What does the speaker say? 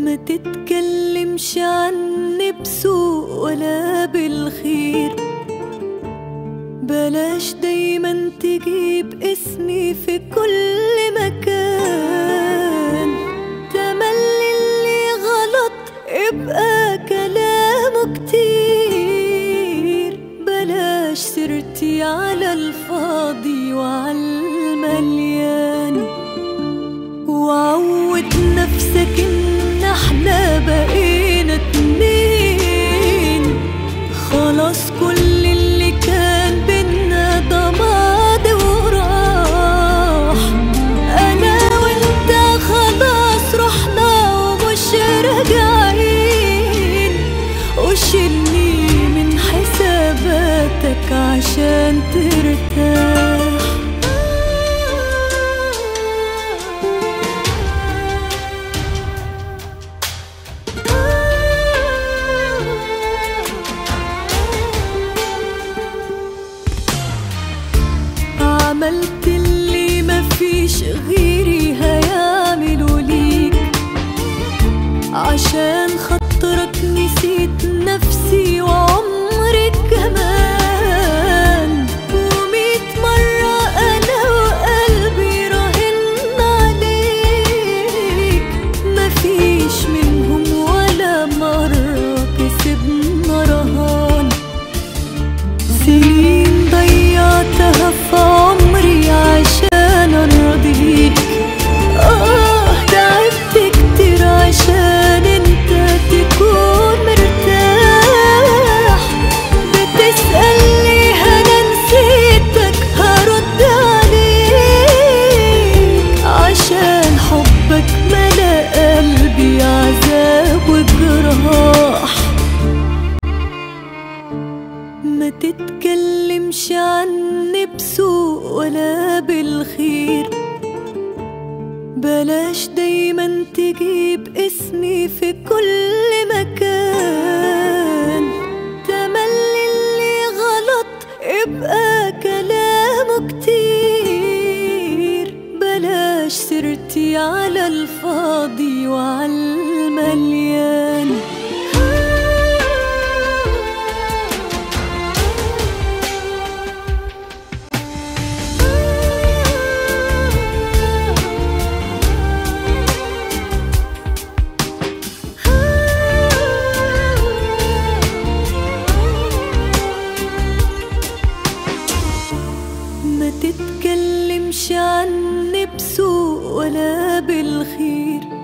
ما تتكلمش عني بسوء ولا بالخير بلاش دايما تجيب اسمي في كل مكان تملي اللي غلط ابقى كلامه كتير بلاش سيرتي على الفاضي وعلى المليان وعود نفسك ان احنا بقينا اتنين خلاص كل اللي كان بينا ده ماضي وراح انا وانت خلاص رحنا ومش راجعين وشيلني من حساباتك عشان ترتاح عملت اللي مفيش غيري هيعملوا ليك عشان خاطرك نسيت نفسي وعمري كمان وميت مرة أنا وقلبي راهن عليك مفيش منهم ولا مرة كسبنا رهان سنين ضيعتها في عمري عشان ارضيك اه تعبت كتير عشان انت تكون مرتاح بتسألني انا نسيتك هرد عليك عشان حبك ملا قلبي عذاب وجراح ما تتكلمش عني بسوء ولا بالخير بلاش دايما تجيب اسمي في كل مكان تملي اللي غلط ابقى كلامه كتير بلاش سيرتي على الفاضي وعلى المليان ما تتكلمش عني بسوء ولا بالخير